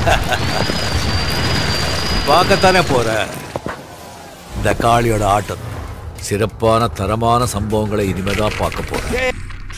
பார்க்கத்தானே போற இந்த காளியோட ஆட்டம் சிறப்பான தரமான சம்பவங்களை இனிமேதான் பார்க்க போறேன்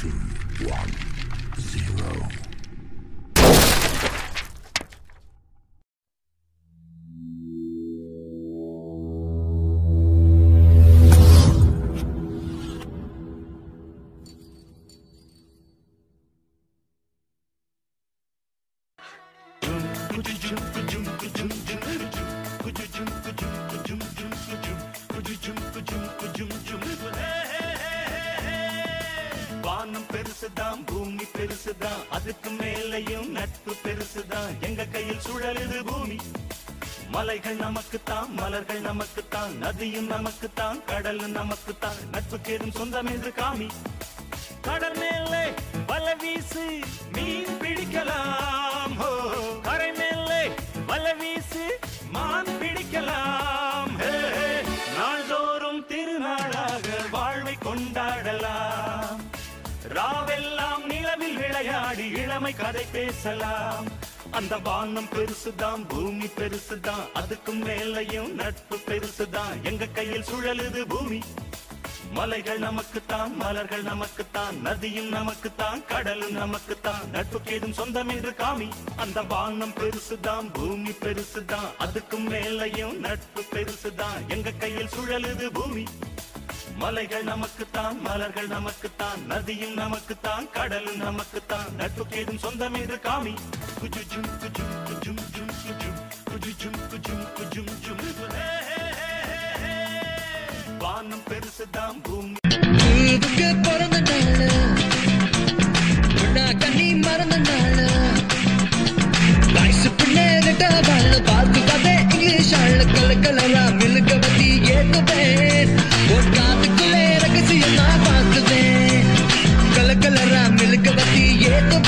வானம் பெருசுதான் பூமி பெருசுதான் அதுக்கு மேலையும் நட்பு பெருசுதான் எங்க கையில் சுழலுது பூமி மலைகள் நமக்குத்தான் மலர்கள் நமக்குத்தான் நதியும் நமக்குத்தான் கடலும் நமக்குத்தான் நட்புக்கேதும் சொந்தம் என்று காமி கடல் மேலே வல வீசு மீன் பிடிக்கலாம் ஹோ கரை மேலே வல வீசு மான் பிடிக்கலாம் ஹே, ஹே. நாள்தோறும் திருநாளாக வாழ்வை கொண்டாடலாம் ராவெல்லாம் நிலவில் விளையாடி இளமை கதை பேசலாம் அந்த வானம் பெருசுதான் பூமி பெருசுதான் அதுக்கும் மேலையும் நட்பு பெருசுதான் எங்க கையில் சுழலுது பூமி மலைகள் நமக்குத்தான் மலர்கள் நமக்குத்தான் நதியும் நமக்குத்தான் கடலும் நமக்குத்தான் நட்புக்கேதும் சொந்தம் என்று காமி அந்த வானம் பெருசுதான் பூமி பெருசுதான் அதுக்கும் மேலையும் நட்பு பெருசுதான் எங்க கையில் சுழலுது பூமி மலைகள் நமக்குத்தான் மலர்கள் நமக்குத்தான் நதியும் நமக்குத்தான் கடலும் நமக்குத்தான் நட்புக்கேதும் சொந்தம் என்று காமி குஜுஜும் குஜும் குஜும் ஜும் குஜும் குஜுஜும் குஜும் குஜும் ஜும் ஹே, ஹே, ஹே, ஹே, ஹே. வானம் பெருசுதான் பூமி இதுக்கு பிறந்த நாள் உன்னா கண்ணி மறந்த நாள் வயசு பிள்ளை கிட்ட வாழ பார்த்து பார்த்தே இங்கிலீஷ் ஆள் கல கலரா மில்க பத்தி ஏத்துவேன் ஒரு காத்துக்குள்ளே ரகசியம் நான் பார்த்துவேன் கல கலரா மில்க பத்தி ஏத்து